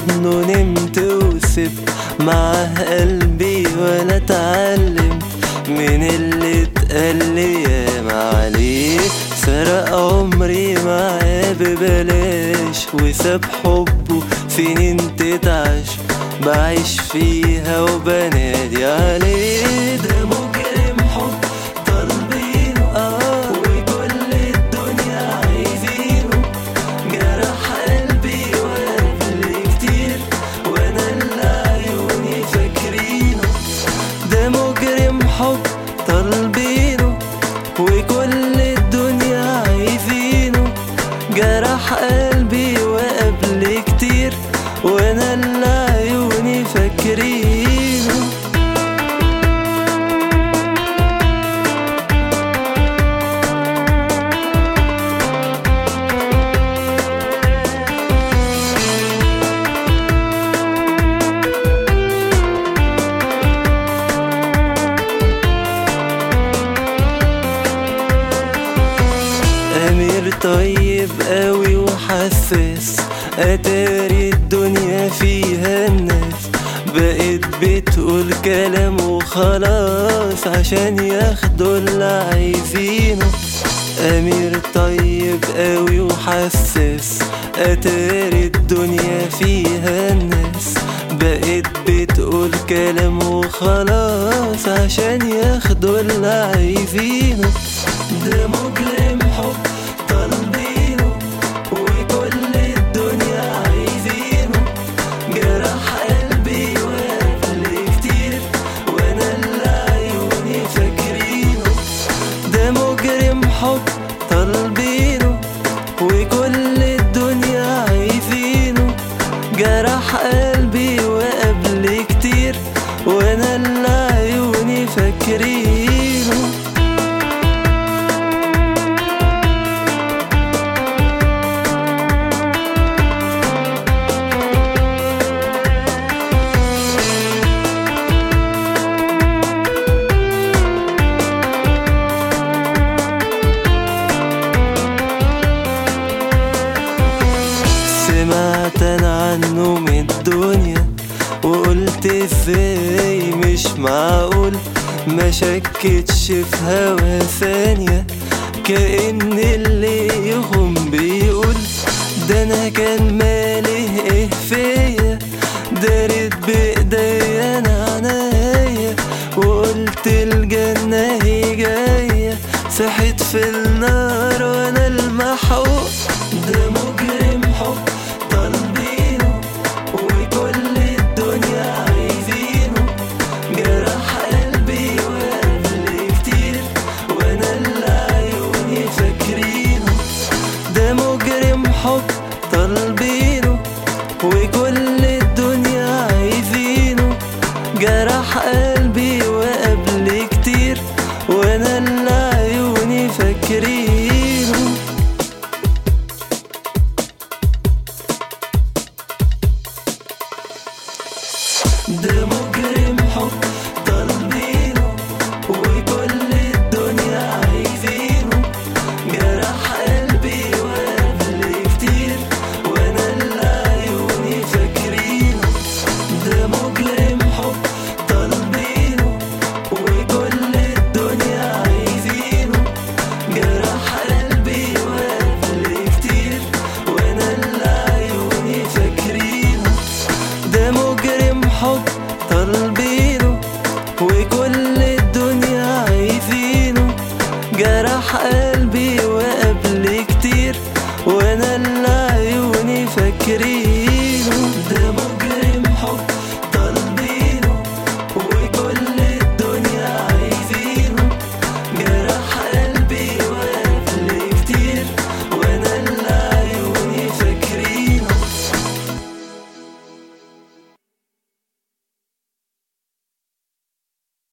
حضنه نمت وسبت معاه قلبي ولا اتعلمت من اللي اتقال لي ياما عليه سرق عمري معاه ببلاش وساب حبه سنين تتعش بعيش فيها وبنادي عليه ده مجرم حب طالبينه اه وكل الدنيا عايزينه جرح قلبي وقبل كتير وانا اللي عيوني فاكرينه ده مجرم حب طالبينه وكل الدنيا عايزينه جرح قلبي وقبل كتير وانا اللي عيوني فاكرينه أمير طيب قوي وحساس أتاري الدنيا فيها الناس بقيت بتقول كلام وخلاص عشان ياخدوا اللي عايزينه أمير طيب قوي وحساس أتاري الدنيا فيها الناس بقيت بتقول كلام وخلاص عشان ياخدوا اللي عايزينه ده مجرم حب طالبينه وكل الدنيا عايزينه جرح قلبي وقبل كتير وانا اللي عيوني فاكرينه ده مجرم حب طالبينه وكل الدنيا عايزينه جرح قلبي وقبل كتير وانا اللي عيوني فاكرينه سمعت انا عنه من الدنيا وقلت ازاي مش معقول ما شكتش في هوا ثانية كأن اللي يهم بيقول ده انا كان مالي ايه فيا دارت بايديا انا عنايا وقلت الجنة هي جاية صحيت في النار وانا المحقوق ده مجرم حب طالبينه وكل الدنيا عايزينه جرح قلبي وقبل كتير وانا اللي عيوني فاكرينه ده مجرم حب طالبينه وكل الدنيا عايزينه جرح قلبي وقبل كتير وانا اللي عيوني فاكرينه ده مجرم حب طالبينه وكل الدنيا عايزينه جرح قلبي وقبل كتير وانا اللي عيوني فاكرينه ده مجرم حب طالبينه وكل الدنيا عايزينه جرح قلبي وقبل كتير وانا اللي عيوني فاكرينه ده مجرم حب طالبينه وكل الدنيا عايزينه جرح قلبي وقبل كتير وانا اللي عيوني فاكرينه